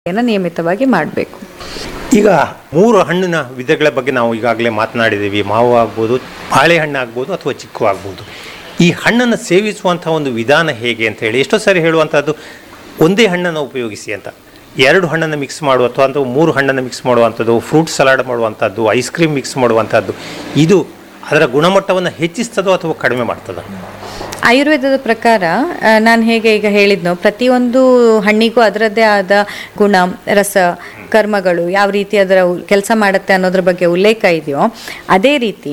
ಏನ ನಿಯಮಿತವಾಗಿ ಮಾಡಬೇಕು ಈಗ ಮೂರು ಹಣ್ಣಿನ ವಿಧಗಳ ಬಗ್ಗೆ ನಾವು ಈಗಾಗಲೇ ಮಾತನಾಡಿದ್ದೀವಿ ಮಾವು ಆಗ್ಬೋದು ಬಾಳೆಹಣ್ಣು ಆಗ್ಬೋದು ಅಥವಾ ಚಿಕ್ಕು ಆಗ್ಬೋದು ಈ ಹಣ್ಣನ್ನು ಸೇವಿಸುವಂಥ ಒಂದು ವಿಧಾನ ಹೇಗೆ ಅಂತ ಹೇಳಿ ಎಷ್ಟೋ ಸಾರಿ ಹೇಳುವಂಥದ್ದು ಒಂದೇ ಹಣ್ಣನ್ನು ಉಪಯೋಗಿಸಿ ಅಂತ ಎರಡು ಹಣ್ಣನ್ನು ಮಿಕ್ಸ್ ಮಾಡುವ ಅಥವಾ ಅಥವಾ ಮೂರು ಹಣ್ಣನ್ನು ಮಿಕ್ಸ್ ಮಾಡುವಂಥದ್ದು ಫ್ರೂಟ್ ಸಲಾಡ್ ಮಾಡುವಂಥದ್ದು ಐಸ್ ಕ್ರೀಮ್ ಮಿಕ್ಸ್ ಮಾಡುವಂಥದ್ದು ಇದು ಅದರ ಗುಣಮಟ್ಟವನ್ನು ಹೆಚ್ಚಿಸ್ತದೋ ಅಥವಾ ಕಡಿಮೆ ಮಾಡ್ತದೋ ಆಯುರ್ವೇದದ ಪ್ರಕಾರ ನಾನು ಹೇಗೆ ಈಗ ಹೇಳಿದ್ನೋ ಪ್ರತಿಯೊಂದು ಹಣ್ಣಿಗೂ ಅದರದ್ದೇ ಆದ ಗುಣ ರಸ ಕರ್ಮಗಳು ಯಾವ ರೀತಿ ಅದರ ಕೆಲಸ ಮಾಡುತ್ತೆ ಅನ್ನೋದ್ರ ಬಗ್ಗೆ ಉಲ್ಲೇಖ ಇದೆಯೋ ಅದೇ ರೀತಿ